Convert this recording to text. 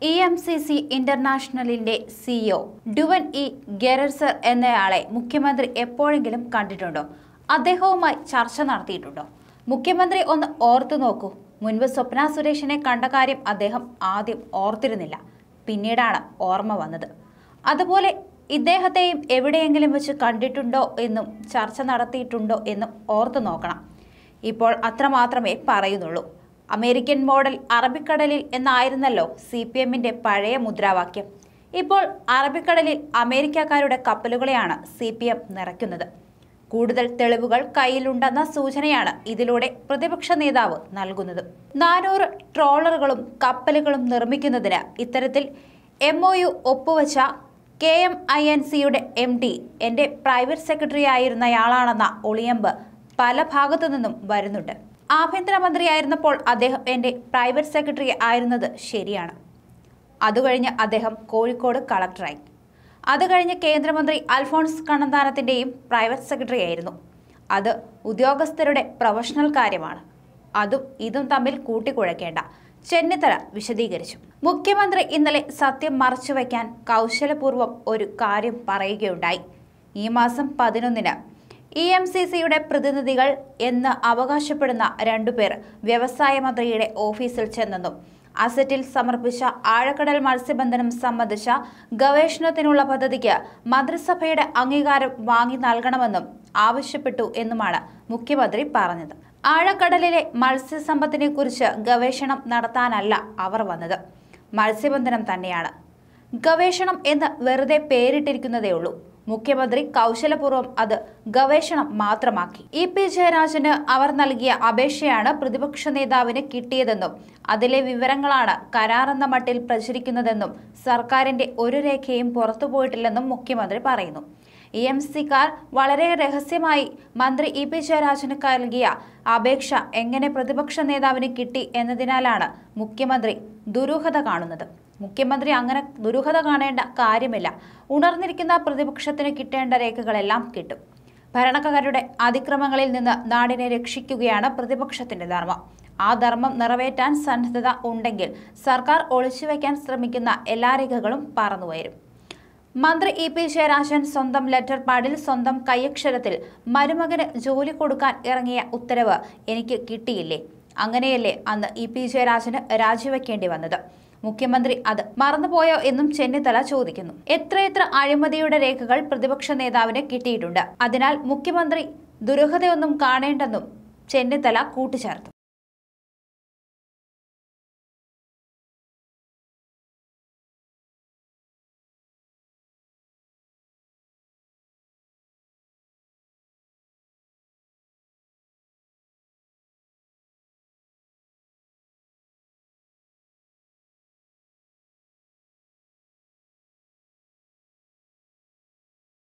E M C C ഇന്റർനാഷണലിന്റെ CEO Duane E Gerenser എന്നയാളെ മുഖ്യമന്ത്രി എപ്പോഴെങ്കിലും കണ്ടിട്ടുണ്ടോ അദ്ദേഹവുമായി ചർച്ച നടത്തിയിട്ടുണ്ടോ മുഖ്യമന്ത്രി ഒന്ന് ഓർത്തു നോക്കൂ മുൻപ് സ്വപ്ന സുരേഷിനെ കണ്ട കാര്യം അദ്ദേഹം ആദ്യം ഓർത്തിരുന്നില്ല പിന്നീടാണ് ഓർമ്മ വന്നത് അതുപോലെ ഇദ്ദേഹത്തെയും എവിടെയെങ്കിലും വെച്ച് കണ്ടിട്ടുണ്ടോ എന്നും ചർച്ച നടത്തിയിട്ടുണ്ടോ എന്നും ഓർത്തു നോക്കണം ഇപ്പോൾ അത്രമാത്രമേ പറയുന്നുള്ളൂ അമേരിക്കൻ മോഡൽ അറബിക്കടലിൽ എന്നായിരുന്നല്ലോ സി പി എമ്മിന്റെ പഴയ മുദ്രാവാക്യം ഇപ്പോൾ അറബിക്കടലിൽ അമേരിക്കക്കാരുടെ കപ്പലുകളെയാണ് സി പി എം നിറയ്ക്കുന്നത് കൂടുതൽ തെളിവുകൾ കയ്യിലുണ്ടെന്ന സൂചനയാണ് ഇതിലൂടെ പ്രതിപക്ഷ നേതാവ് നൽകുന്നത് നാനൂറ് ട്രോളറുകളും കപ്പലുകളും നിർമ്മിക്കുന്നതിന് ഇത്തരത്തിൽ എം ഒ യു ഒപ്പുവച്ച കെ എം ഐ എൻ സിയുടെ എം ഡി എൻ്റെ പ്രൈവറ്റ് സെക്രട്ടറി ആയിരുന്നയാളാണെന്ന ഒളിയമ്പ് പല ഭാഗത്തു നിന്നും വരുന്നുണ്ട് ആഭ്യന്തരമന്ത്രിയായിരുന്നപ്പോൾ അദ്ദേഹം എൻ്റെ പ്രൈവറ്റ് സെക്രട്ടറി ആയിരുന്നത് ശരിയാണ് അതുകഴിഞ്ഞ് അദ്ദേഹം കോഴിക്കോട് കളക്ടറായി അത് കഴിഞ്ഞ് കേന്ദ്രമന്ത്രി അൽഫോൺസ് കണ്ണന്താനത്തിൻ്റെയും പ്രൈവറ്റ് സെക്രട്ടറി ആയിരുന്നു അത് ഉദ്യോഗസ്ഥരുടെ പ്രൊഫഷണൽ കാര്യമാണ് അതും ഇതും തമ്മിൽ കൂട്ടിക്കുഴയ്ക്കേണ്ട ചെന്നിത്തല വിശദീകരിച്ചു മുഖ്യമന്ത്രി ഇന്നലെ സത്യം മറച്ചുവെക്കാൻ കൗശലപൂർവ്വം ഒരു കാര്യം പറയുകയുണ്ടായി ഈ മാസം പതിനൊന്നിന് ഇ എം സി സിയുടെ പ്രതിനിധികൾ എന്ന് അവകാശപ്പെടുന്ന രണ്ടുപേർ വ്യവസായ മന്ത്രിയുടെ ഓഫീസിൽ ചെന്നെന്നും അസറ്റിൽ സമർപ്പിച്ച ആഴക്കടൽ മത്സ്യബന്ധനം സംബന്ധിച്ച ഗവേഷണത്തിനുള്ള പദ്ധതിക്ക് മന്ത്രിസഭയുടെ അംഗീകാരം വാങ്ങി നൽകണമെന്നും ആവശ്യപ്പെട്ടു എന്നുമാണ് മുഖ്യമന്ത്രി പറഞ്ഞത് ആഴക്കടലിലെ മത്സ്യസമ്പത്തിനെ കുറിച്ച് ഗവേഷണം നടത്താനല്ല അവർ വന്നത് മത്സ്യബന്ധനം തന്നെയാണ് ഗവേഷണം എന്ന് വെറുതെ പേരിട്ടിരിക്കുന്നതേ ഉള്ളൂ മുഖ്യമന്ത്രി കൗശലപൂർവ്വം അത് ഗവേഷണം മാത്രമാക്കി ഇ പി ജയരാജന് അവർ നൽകിയ അപേക്ഷയാണ് പ്രതിപക്ഷ നേതാവിന് കിട്ടിയതെന്നും അതിലെ വിവരങ്ങളാണ് കരാറെന്ന മട്ടിൽ പ്രചരിക്കുന്നതെന്നും സർക്കാരിന്റെ ഒരു രേഖയും പുറത്തുപോയിട്ടില്ലെന്നും മുഖ്യമന്ത്രി പറയുന്നു ഇ എം സിക്കാർ വളരെ രഹസ്യമായി മന്ത്രി ഇ പി ജയരാജന് നൽകിയ അപേക്ഷ എങ്ങനെ പ്രതിപക്ഷ നേതാവിന് കിട്ടി എന്നതിനാലാണ് മുഖ്യമന്ത്രി ദുരൂഹത കാണുന്നത് മുഖ്യമന്ത്രി അങ്ങനെ ദുരൂഹത കാണേണ്ട കാര്യമില്ല ഉണർന്നിരിക്കുന്ന പ്രതിപക്ഷത്തിന് കിട്ടേണ്ട രേഖകളെല്ലാം കിട്ടും ഭരണക്കാരുടെ അതിക്രമങ്ങളിൽ നിന്ന് നാടിനെ രക്ഷിക്കുകയാണ് പ്രതിപക്ഷത്തിന്റെ ധർമ്മം ആ ധർമ്മം നിറവേറ്റാൻ സന്നദ്ധത ഉണ്ടെങ്കിൽ സർക്കാർ ഒളിച്ചുവെക്കാൻ ശ്രമിക്കുന്ന എല്ലാ രേഖകളും പറന്നുവരും മന്ത്രി ഇ പി ജയരാജൻ സ്വന്തം ലെറ്റർ പാഡിൽ സ്വന്തം കൈയക്ഷരത്തിൽ മരുമകന് ജോലി കൊടുക്കാൻ ഇറങ്ങിയ ഉത്തരവ് എനിക്ക് കിട്ടിയില്ലേ അങ്ങനെയല്ലേ അന്ന് ഇ പി ജയരാജന് രാജിവെക്കേണ്ടി വന്നത് മുഖ്യമന്ത്രി അത് മറന്നുപോയോ എന്നും ചെന്നിത്തല ചോദിക്കുന്നു എത്രയെത്ര അഴിമതിയുടെ രേഖകൾ പ്രതിപക്ഷ നേതാവിന് കിട്ടിയിട്ടുണ്ട് അതിനാൽ മുഖ്യമന്ത്രി ദുരൂഹതയൊന്നും കാണേണ്ടെന്നും ചെന്നിത്തല കൂട്ടിച്ചേർത്തു